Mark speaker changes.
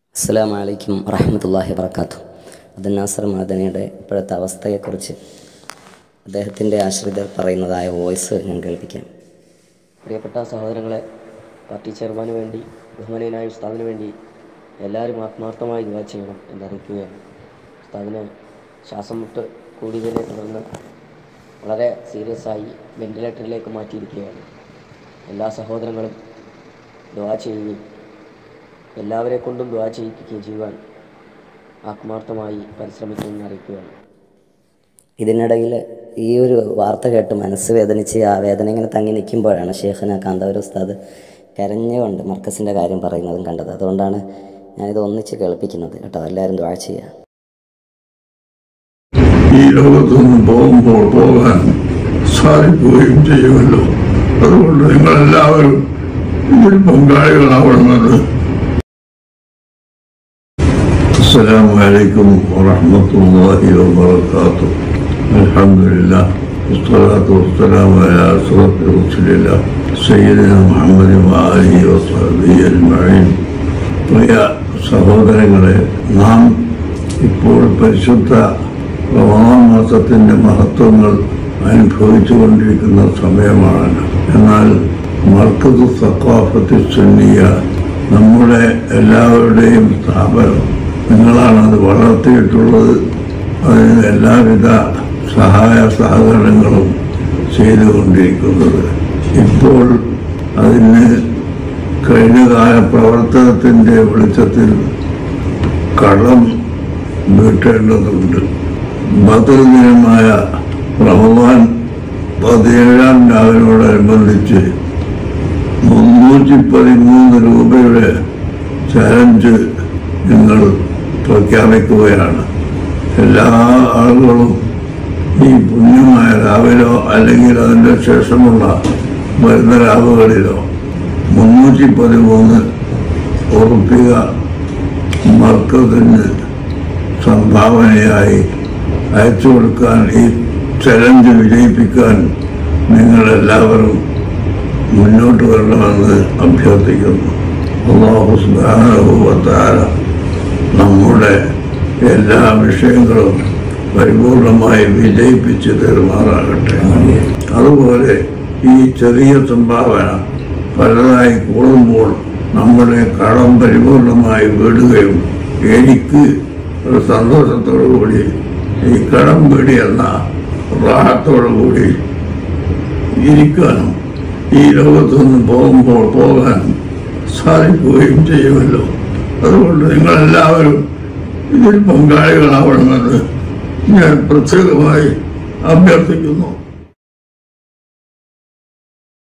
Speaker 1: അസ്സാം വലൈക്കും വറഹമത്തല്ലാഹി വർക്കാത്തു അബ്ദുൽ നാസർ മാദനിയുടെ ഇപ്പോഴത്തെ അവസ്ഥയെക്കുറിച്ച് അദ്ദേഹത്തിൻ്റെ ആശ്രിതർ പറയുന്നതായ വോയിസ് ഞാൻ കേൾപ്പിക്കാം
Speaker 2: പ്രിയപ്പെട്ട സഹോദരങ്ങളെ പാർട്ടി ചെയർമാന് വേണ്ടി ബഹുമാനീയനായ ഉസ്താദിന് വേണ്ടി എല്ലാവരും ആത്മാർത്ഥമായി ദുവാ ചെയ്യണം എന്നറിയിക്കുകയാണ് ഉസ്താദിന് ശ്വാസം മുട്ട് കൂടിയതിനെ തുടർന്ന് വളരെ സീരിയസ് ആയി വെന്റിലേറ്ററിലേക്ക് മാറ്റിയിരിക്കുകയാണ് എല്ലാ സഹോദരങ്ങളും ദുവാ ചെയ്യുകയും എല്ലാവരെ കൊണ്ടും ദുവാ ചെയ്യിപ്പിക്കുകയും ചെയ്യുവാൻ ആത്മാർത്ഥമായി പരിശ്രമിക്കുമെന്ന് അറിയിക്കുകയാണ്
Speaker 1: ഇതിനിടയിൽ ഈ ഒരു വാർത്ത കേട്ട് മനസ്സ് വേദനിച്ച് ആ വേദന ഇങ്ങനെ തങ്ങി നിൽക്കുമ്പോഴാണ് ഷേഖന കാന്തവർ ഉസ്താദ് കരഞ്ഞുകൊണ്ട് മർക്കസിൻ്റെ കാര്യം പറയുന്നതും കണ്ടത് അതുകൊണ്ടാണ് ഞാനിത് ഒന്നിച്ച് കേൾപ്പിക്കുന്നത് കേട്ടോ എല്ലാവരും ദ്വാഴ ചെയ്യുക
Speaker 3: ഈ ലോകത്തുനിന്ന് പോകുമ്പോൾ പോകാൻ സാധിക്കുകയും ചെയ്യുമല്ലോ അതുകൊണ്ട് നിങ്ങളെല്ലാവരും ഇതിൽ പങ്കാളികളാവണമെന്ന് السلام عليكم ورحمة الله وبركاته الحمد لله والصلاة والسلام على أشرف رسول الله سيدنا محمد وآله وصحبه أجمعين പ്രിയ സഹോദരങ്ങളെ നാം ഇപ്പോൾ പരിശുദ്ധ റമദാൻ മാസത്തിൻ്റെ മഹത്വങ്ങൾ അനുഭവിച്ചു കൊണ്ടിരിക്കുന്ന സമയമാണ് എന്നാൽ മർക്കത്ത് സക്കാഫത്ത് സുന്നിയ നമ്മുടെ എല്ലാവരുടെയും സ്ഥാപനം നിങ്ങളാണ് അത് വളർത്തിയിട്ടുള്ളത് അതിന് എല്ലാവിധ സഹായ സഹകരണങ്ങളും ചെയ്തുകൊണ്ടിരിക്കുന്നത് ഇപ്പോൾ അതിന് കഴിഞ്ഞകാല പ്രവർത്തനത്തിൻ്റെ വെളിച്ചത്തിൽ കടം വീട്ടേണ്ടതുണ്ട് ബദൽ ദിനമായ റമദാൻ പതിനേഴാം രാവിനോടനുബന്ധിച്ച് മുന്നൂറ്റി പതിമൂന്ന് രൂപയുടെ ചലഞ്ച് നിങ്ങൾ പ്രഖ്യാപിക്കുകയാണ് എല്ലാ ആളുകളും ഈ പുണ്യമായ രാവിലോ അല്ലെങ്കിൽ അതിൻ്റെ ശേഷമുള്ള വരുന്ന രാവുകളിലോ മുന്നൂറ്റി പതിമൂന്ന് ഉറപ്പിക മർക്കത്തിന് സംഭാവനയായി അയച്ചു കൊടുക്കാൻ ഈ ചലഞ്ച് വിജയിപ്പിക്കാൻ നിങ്ങളെല്ലാവരും മുന്നോട്ട് വരണമെന്ന് അഭ്യർത്ഥിക്കുന്നു അള്ളാഹു സുബ്ഹാനഹു വ തആല നമ്മുടെ എല്ലാ വിഷയങ്ങളും പരിപൂർണമായി വിജയിപ്പിച്ച് തരുമാറാകട്ടെ അതുപോലെ ഈ ചെറിയ സംഭാവന പലതായി കൂടുമ്പോൾ നമ്മുടെ കടം പരിപൂർണമായി വീടുകയും എനിക്ക് ഒരു സന്തോഷത്തോടു കൂടി ഈ കടം വീടി എന്ന റാഹത്തോടു കൂടി ഇരിക്കാനും ഈ ലോകത്തുനിന്ന് പോകുമ്പോൾ പോകാൻ സാധിക്കുകയും ചെയ്യുമല്ലോ അതുകൊണ്ട് നിങ്ങളെല്ലാവരും ഇതിൽ പങ്കാളികളാവണമെന്ന് ഞാൻ പ്രത്യേകമായി അഭ്യർത്ഥിക്കുന്നു